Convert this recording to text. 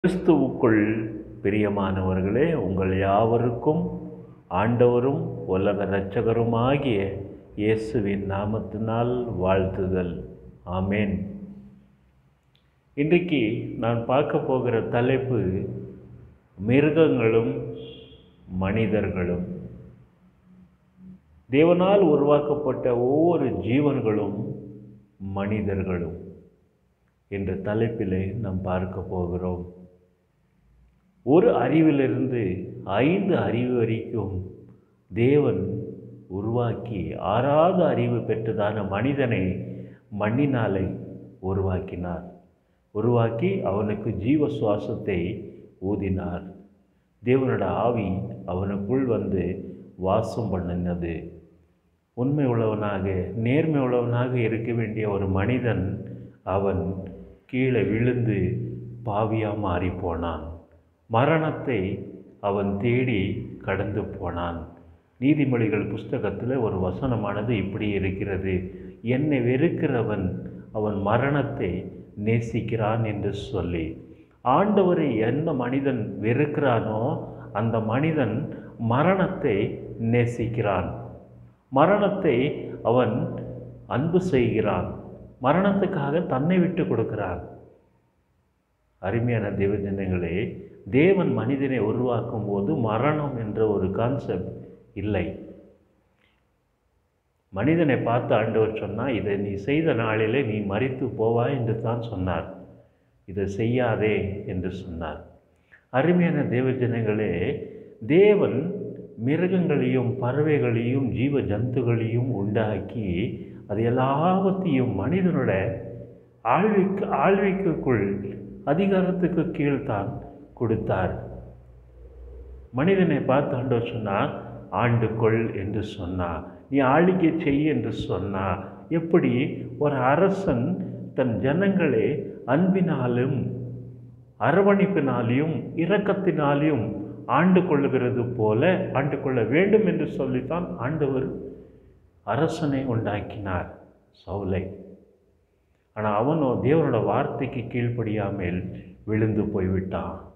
கிறிஸ்துவுக்குள் பிரியமானவர்களே உங்கள் யாவருக்கும் ஆண்டவரும் உலக இரட்சகருமாகிய இயேசுவின் நாமத்தினால் வாழ்த்துதல் ஆமேன் இன்றைக்கு நான் பார்க்க போகிற தலைப்பு மிருகங்களும் மனிதர்களும் தேவனால் உருவாக்கப்பட்ட ஒவ்வொரு ஜீவன்களும் மனிதர்களும் என்ற தலைப்பிலே நாம் பார்க்க போகிறோம் ஒரு அறிவிலிருந்து ஐந்து அறிவு வரைக்கும் தேவன் உருவாக்கி ஆறாவது அறிவு பெற்றதான மனிதனை மண்ணினாலே உருவாக்கினார் உருவாக்கி அவனுக்கு ஜீவ சுவாசத்தை ஊதினார் தேவனோட ஆவி அவனுக்குள் வந்து வாசம் பண்ணினது உண்மை உள்ளவனாக நேர்மை உள்ளவனாக இருக்க வேண்டிய ஒரு மனிதன் அவன் கீழே விழுந்து பாவியாக மாறி போனான் மரணத்தை அவன் தேடி கடந்து போனான் நீதிமொழிகள் புஸ்தகத்தில் ஒரு வசனமானது இப்படி இருக்கிறது என்னை வெறுக்கிறவன் அவன் மரணத்தை நேசிக்கிறான் என்று சொல்லி ஆண்டவரை எந்த மனிதன் வெறுக்கிறானோ அந்த மனிதன் மரணத்தை நேசிக்கிறான் மரணத்தை அவன் அன்பு செய்கிறான் மரணத்துக்காக தன்னை விட்டு கொடுக்கிறான் அருமையான தேவஜனங்களே தேவன் மனிதனை உருவாக்கும் போது மரணம் என்ற ஒரு கான்செப்ட் இல்லை மனிதனை பார்த்து ஆண்டவர் சொன்னால் இதை நீ செய்த நாளிலே நீ மறித்து போவாய் என்று தான் சொன்னார் இதை செய்யாதே என்று சொன்னார் அருமையான தேவஜனங்களே தேவன் மிருகங்களையும் பறவைகளையும் ஜீவ ஜந்துகளையும் உண்டாக்கி அது எல்லாவற்றையும் மனிதனோட ஆழ்விக்கு ஆழ்விக்குள் அதிகாரத்துக்கு கீழ்தான் கொடுத்தார் மனிதனை பார்த்து ஆண்டவர் சொன்னார் ஆண்டு கொள் என்று சொன்னார் நீ ஆளுகை செய் என்று சொன்னார் எப்படி ஒரு அரசன் தன் ஜனங்களை அன்பினாலும் அரவணைப்பினாலையும் இரக்கத்தினாலையும் ஆண்டு கொள்ளுகிறது போல ஆண்டு கொள்ள வேண்டும் என்று சொல்லித்தான் ஆண்டவர் அரசனை உண்டாக்கினார் சவுலை ஆனால் அவனோ தேவனோட வார்த்தைக்கு கீழ்ப்படியாமல் விழுந்து போய்விட்டான்